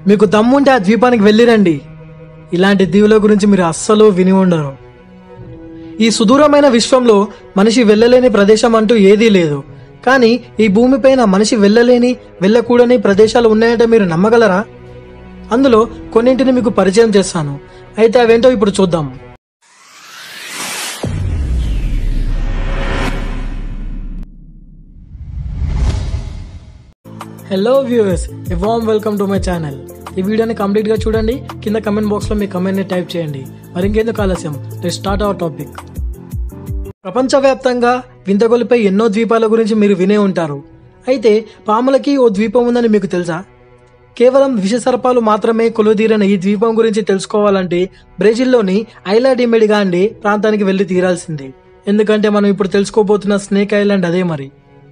మీకు దమ్ముంటే ఆ ద్వీపానికి వెళ్ళిరండి ఇలాంటి దీవుల గురించి మీరు అస్సలు విని ఉండరు ఈ సుదూరమైన విశ్వంలో మనిషి వెళ్ళలేని ప్రదేశం అంటూ ఏదీ లేదు కానీ ఈ భూమిపైన మనిషి వెళ్ళలేని వెళ్ళకూడని ప్రదేశాలు ఉన్నాయంటే మీరు నమ్మగలరా అందులో కొన్నింటిని మీకు పరిచయం చేస్తాను అయితే అవేంటో ఇప్పుడు చూద్దాం hello viewers a warm welcome to my channel ఈ వీడియోని కంప్లీట్ గా చూడండి కింద కమెంట్ బాక్స్ లో మీ కమెంట్ ని టైప్ చేయండి మరి ఇంకెందుకు ఆలస్యం లెట్ స్టార్ట్ అవర్ టాపిక్ ప్రపంచవ్యాప్తంగా వింతగొలిపై ఎన్నో ద్వీపాల గురించి మీరు వినే ఉంటారు అయితే పాములకి ఓ ద్వీపం ఉందని మీకు తెలుసా కేవలం విషసర్పాలు మాత్రమే కొలుదీరిన ఈ ద్వీపం గురించి తెలుసుకోవాలంటే బ్రెజిల్లోని ఐలా డిమెడిగాండి ప్రాంతానికి వెళ్లి తీరాల్సిందే ఎందుకంటే మనం ఇప్పుడు తెలుసుకోబోతున్న స్నేక్ ఐలాండ్ అదే మరి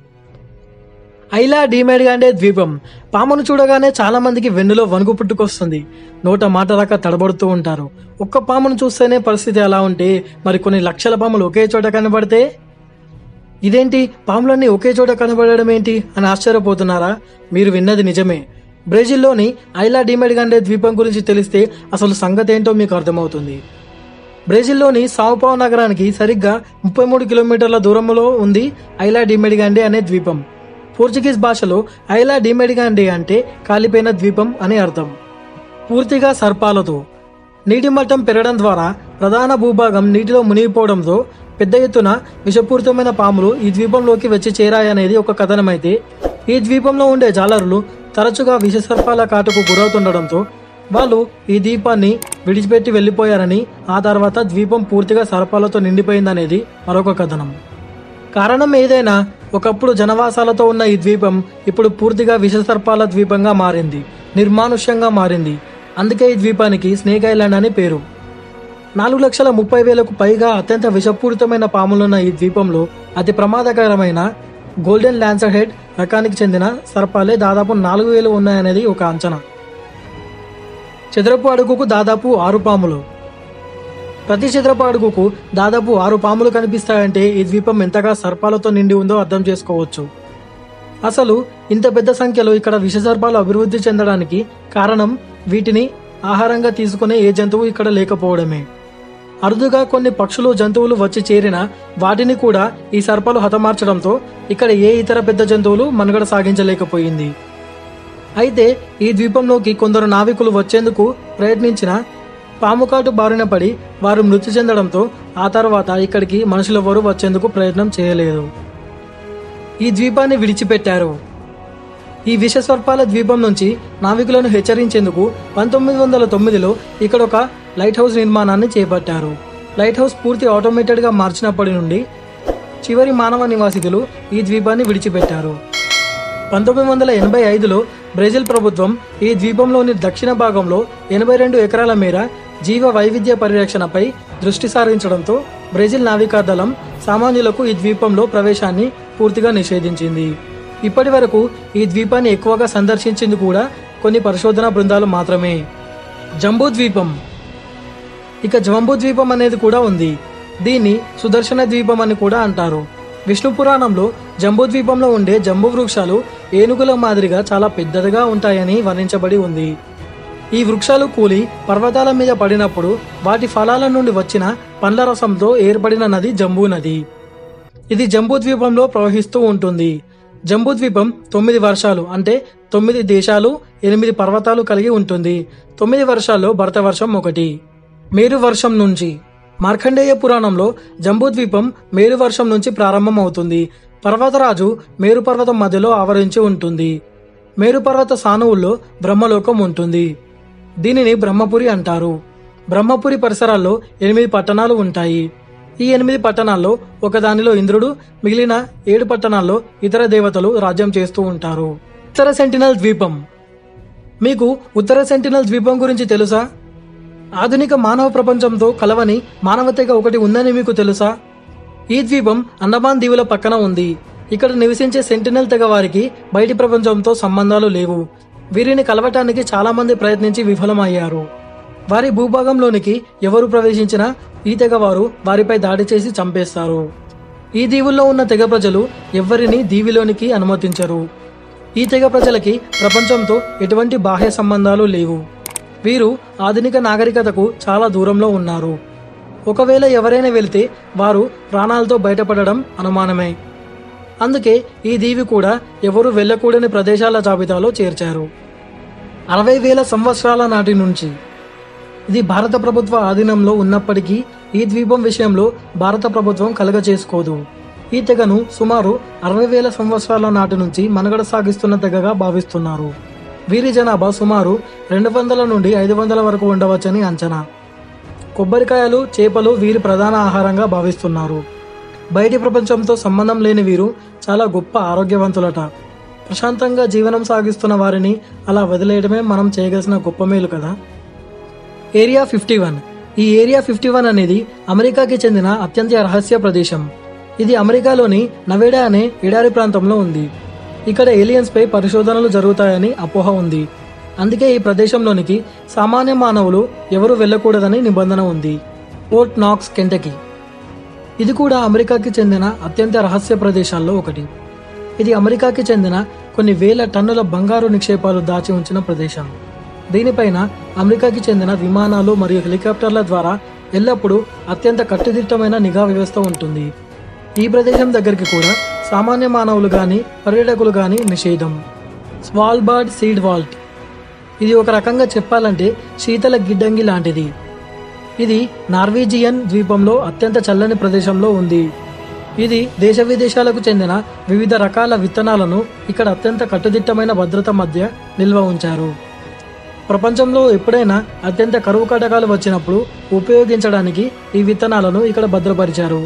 ఐలా డీమేడ్గాండే ద్వీపం పామును చూడగానే చాలా మందికి వెన్నులో వణుకు పుట్టుకొస్తుంది నోట మాట రాక తడబడుతూ ఉంటారు ఒక్క పామును చూస్తేనే పరిస్థితి అలా ఉంటే మరి కొన్ని లక్షల పాములు ఒకే చోట కనబడితే ఇదేంటి పాములన్నీ ఒకే చోట కనబడడం ఏంటి అని ఆశ్చర్యపోతున్నారా మీరు విన్నది నిజమే బ్రెజిల్లోని ఐలా డీమెడ్గాండే ద్వీపం గురించి తెలిస్తే అసలు సంగతి ఏంటో మీకు అర్థమవుతుంది బ్రెజిల్లోని సావుపావు నగరానికి సరిగ్గా ముప్పై మూడు కిలోమీటర్ల దూరంలో ఉంది ఐలా డిమెడిగాండే అనే ద్వీపం పోర్చుగీస్ భాషలో ఐలా డిమెడిగాండే అంటే కాలిపోయిన ద్వీపం అని అర్థం పూర్తిగా సర్పాలతో నీటి మట్టం పెరగడం ద్వారా ప్రధాన భూభాగం నీటిలో మునిగిపోవడంతో పెద్ద ఎత్తున విషపూరితమైన పాములు ఈ ద్వీపంలోకి వచ్చి చేరాయనేది ఒక కథనమైతే ఈ ద్వీపంలో ఉండే జాలరులు తరచుగా విషసర్పాల కాటుకు గురవుతుండడంతో వాళ్ళు ఈ ద్వీపాన్ని విడిచిపెట్టి వెళ్లిపోయారని ఆ తర్వాత ద్వీపం పూర్తిగా సర్పాలతో నిండిపోయిందనేది మరొక కథనం కారణం ఏదైనా ఒకప్పుడు జనవాసాలతో ఉన్న ఈ ద్వీపం ఇప్పుడు పూర్తిగా విషసర్పాల ద్వీపంగా మారింది నిర్మానుష్యంగా మారింది అందుకే ఈ ద్వీపానికి స్నేక్ ఐలాండ్ అని పేరు నాలుగు లక్షల ముప్పై వేలకు పైగా అత్యంత విషపూరితమైన పాములున్న ఈ ద్వీపంలో అతి ప్రమాదకరమైన గోల్డెన్ ల్యాన్సర్ హెడ్ రకానికి చెందిన సర్పాలే దాదాపు నాలుగు వేలు ఉన్నాయనేది ఒక అంచనా చదరపు అడుగుకు దాదాపు ఆరు పాములు ప్రతి చదరపు అడుగుకు దాదాపు ఆరు పాములు కనిపిస్తాయంటే ఈ ద్వీపం ఎంతగా సర్పాలతో నిండి ఉందో అర్థం చేసుకోవచ్చు అసలు ఇంత పెద్ద సంఖ్యలో ఇక్కడ విషసర్పాలు అభివృద్ధి చెందడానికి కారణం వీటిని ఆహారంగా తీసుకునే ఏ జంతువు ఇక్కడ లేకపోవడమే అరుదుగా కొన్ని పక్షులు జంతువులు వచ్చి చేరిన వాటిని కూడా ఈ సర్పాలు హతమార్చడంతో ఇక్కడ ఏ ఇతర పెద్ద జంతువులు మనుగడ సాగించలేకపోయింది అయితే ఈ ద్వీపంలోకి కొందరు నావికులు వచ్చేందుకు ప్రయత్నించిన పాముకాటు బారిన పడి వారు మృతి చెందడంతో ఆ తర్వాత ఇక్కడికి మనుషులెవరూ వచ్చేందుకు ప్రయత్నం చేయలేదు ఈ ద్వీపాన్ని విడిచిపెట్టారు ఈ విషసర్పాల ద్వీపం నుంచి నావికులను హెచ్చరించేందుకు పంతొమ్మిది వందల తొమ్మిదిలో ఇక్కడ ఒక లైట్ హౌస్ నిర్మాణాన్ని చేపట్టారు లైట్ హౌస్ పూర్తి ఆటోమేటెడ్గా మార్చినప్పటి నుండి చివరి మానవ నివాసితులు ఈ ద్వీపాన్ని విడిచిపెట్టారు పంతొమ్మిది వందల ఎనభై ఐదులో బ్రెజిల్ ప్రభుత్వం ఈ ద్వీపంలోని దక్షిణ భాగంలో ఎనభై రెండు ఎకరాల మేర జీవ వైవిధ్య పరిరక్షణపై దృష్టి సారించడంతో బ్రెజిల్ నావికా దళం సామాన్యులకు ఈ ద్వీపంలో ప్రవేశాన్ని పూర్తిగా నిషేధించింది ఇప్పటి వరకు ఈ ద్వీపాన్ని ఎక్కువగా సందర్శించింది కూడా కొన్ని పరిశోధనా బృందాలు మాత్రమే జంబూ ద్వీపం ఇక జంబూ ద్వీపం అనేది కూడా ఉంది దీన్ని సుదర్శన ద్వీపం అని కూడా అంటారు విష్ణు పురాణంలో జంబూ ద్వీపంలో ఉండే జంబూ వృక్షాలు ఏనుగుల మాదిరిగా చాలా పెద్దదిగా ఉంటాయని వర్ణించబడి ఉంది ఈ వృక్షాలు కూలి పర్వతాల మీద పడినప్పుడు వాటి ఫలాల నుండి వచ్చిన పండ్ల రసంతో ఏర్పడిన నది జంబూ నది ఇది జంబూ ద్వీపంలో ప్రవహిస్తూ ఉంటుంది జంబూ ద్వీపం తొమ్మిది వర్షాలు అంటే తొమ్మిది దేశాలు ఎనిమిది పర్వతాలు కలిగి ఉంటుంది తొమ్మిది వర్షాల్లో భరత వర్షం ఒకటి మేరు వర్షం నుంచి మార్కండేయ పురాణంలో జంబూ ద్వీపం మేరు వర్షం నుంచి ప్రారంభం అవుతుంది పర్వతరాజు మేరు పర్వతం మధ్యలో ఆవరించి ఉంటుంది మేరు పర్వత సానువుల్లో బ్రహ్మలోకం ఉంటుంది దీనిని బ్రహ్మపురి అంటారు బ్రహ్మపురి పరిసరాల్లో ఎనిమిది పట్టణాలు ఉంటాయి ఈ ఎనిమిది పట్టణాల్లో ఒకదానిలో ఇంద్రుడు మిగిలిన ఏడు పట్టణాల్లో ఇతర దేవతలు రాజ్యం చేస్తూ ఉంటారు ఉత్తర సెంటినల్ ద్వీపం మీకు ఉత్తర సెంటినల్ ద్వీపం గురించి తెలుసా ఆధునిక మానవ ప్రపంచంతో కలవని మానవతగా ఒకటి ఉందని మీకు తెలుసా ఈ ద్వీపం అండమాన్ దీవుల పక్కన ఉంది ఇక్కడ నివసించే సెంటినల్ తెగ వారికి బయటి ప్రపంచంతో సంబంధాలు లేవు వీరిని కలవటానికి చాలా మంది ప్రయత్నించి విఫలమయ్యారు వారి భూభాగంలోనికి ఎవరు ప్రవేశించినా ఈ తెగ వారు వారిపై దాడి చేసి చంపేస్తారు ఈ దీవుల్లో ఉన్న తెగ ప్రజలు ఎవ్వరిని దీవిలోనికి అనుమతించరు ఈ తెగ ప్రజలకి ప్రపంచంతో ఎటువంటి బాహ్య సంబంధాలు లేవు వీరు ఆధునిక నాగరికతకు చాలా దూరంలో ఉన్నారు ఒకవేళ ఎవరైనా వెళితే వారు ప్రాణాలతో బయటపడడం అనుమానమే అందుకే ఈ దీవి కూడా ఎవరు వెళ్ళకూడని ప్రదేశాల జాబితాలో చేర్చారు అరవై వేల సంవత్సరాల నాటి నుంచి ఇది భారత ప్రభుత్వ ఆధీనంలో ఉన్నప్పటికీ ఈ ద్వీపం విషయంలో భారత ప్రభుత్వం కలగ చేసుకోదు ఈ తెగను సుమారు అరవై వేల సంవత్సరాల నాటి నుంచి మనుగడ సాగిస్తున్న తెగగా భావిస్తున్నారు వీరి జనాభా సుమారు రెండు వందల నుండి ఐదు వందల వరకు ఉండవచ్చని అంచనా కొబ్బరికాయలు చేపలు వీరి ప్రధాన ఆహారంగా భావిస్తున్నారు బయటి ప్రపంచంతో సంబంధం లేని వీరు చాలా గొప్ప ఆరోగ్యవంతులట ప్రశాంతంగా జీవనం సాగిస్తున్న వారిని అలా వదిలేయడమే మనం చేయగలిసిన గొప్ప మేలు కదా ఏరియా ఫిఫ్టీ వన్ ఈ ఏరియా ఫిఫ్టీ వన్ అనేది అమెరికాకి చెందిన అత్యంత రహస్య ప్రదేశం ఇది అమెరికాలోని నవేడా అనే ఎడారి ప్రాంతంలో ఉంది ఇక్కడ ఏలియన్స్ పై పరిశోధనలు జరుగుతాయని అపోహ ఉంది అందుకే ఈ ప్రదేశంలోనికి సామాన్య మానవులు ఎవరు వెళ్ళకూడదని నిబంధన ఉంది పోర్ట్ నాక్స్ కెంటకీ ఇది కూడా అమెరికాకి చెందిన అత్యంత రహస్య ప్రదేశాల్లో ఒకటి ఇది అమెరికాకి చెందిన కొన్ని వేల టన్నుల బంగారు నిక్షేపాలు దాచి ఉంచిన ప్రదేశం దీనిపైన అమెరికాకి చెందిన విమానాలు మరియు హెలికాప్టర్ల ద్వారా ఎల్లప్పుడూ అత్యంత కట్టుదిట్టమైన నిఘా వ్యవస్థ ఉంటుంది ఈ ప్రదేశం దగ్గరికి కూడా సామాన్య మానవులు గాని పర్యాటకులు గాని నిషేధం స్వాల్బార్డ్ సీడ్ వాల్ట్ ఇది ఒక రకంగా చెప్పాలంటే శీతల గిడ్డంగి లాంటిది ఇది నార్వీజియన్ ద్వీపంలో అత్యంత చల్లని ప్రదేశంలో ఉంది ఇది దేశ విదేశాలకు చెందిన వివిధ రకాల విత్తనాలను ఇక్కడ అత్యంత కట్టుదిట్టమైన భద్రత మధ్య నిల్వ ఉంచారు ప్రపంచంలో ఎప్పుడైనా అత్యంత కరువు కటకాలు వచ్చినప్పుడు ఉపయోగించడానికి ఈ విత్తనాలను ఇక్కడ భద్రపరిచారు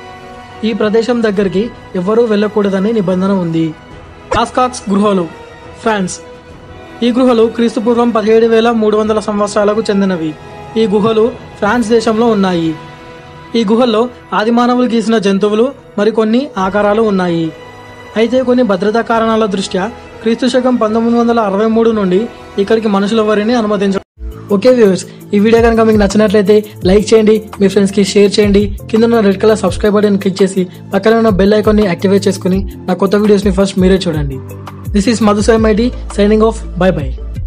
ఈ ప్రదేశం దగ్గరికి ఎవ్వరూ వెళ్ళకూడదని నిబంధన ఉంది కాస్కాక్స్ గృహలు ఫ్రాన్స్ ఈ గుహలు క్రీస్తుపూర్వం పదిహేడు వేల మూడు వందల సంవత్సరాలకు చెందినవి ఈ గుహలు ఫ్రాన్స్ దేశంలో ఉన్నాయి ఈ గుహల్లో ఆదిమానవులు గీసిన జంతువులు మరికొన్ని ఆకారాలు ఉన్నాయి అయితే కొన్ని భద్రతా కారణాల దృష్ట్యా క్రీస్తు శకం పంతొమ్మిది వందల అరవై మూడు నుండి ఇక్కడికి మనుషుల వారిని అనుమతించ ఓకే వ్యూవర్స్ ఈ వీడియో కనుక మీకు నచ్చినట్లయితే లైక్ చేయండి మీ ఫ్రెండ్స్ కి షేర్ చేయండి కింద ఉన్న red colour subscribe button click చేసి పక్కన ఉన్న బెల్ ఐకాన్ ని యాక్టివేట్ చేసుకుని నా కొత్త వీడియోస్ ని ఫస్ట్ మీరే చూడండి this is Madhusai mighty signing off bye by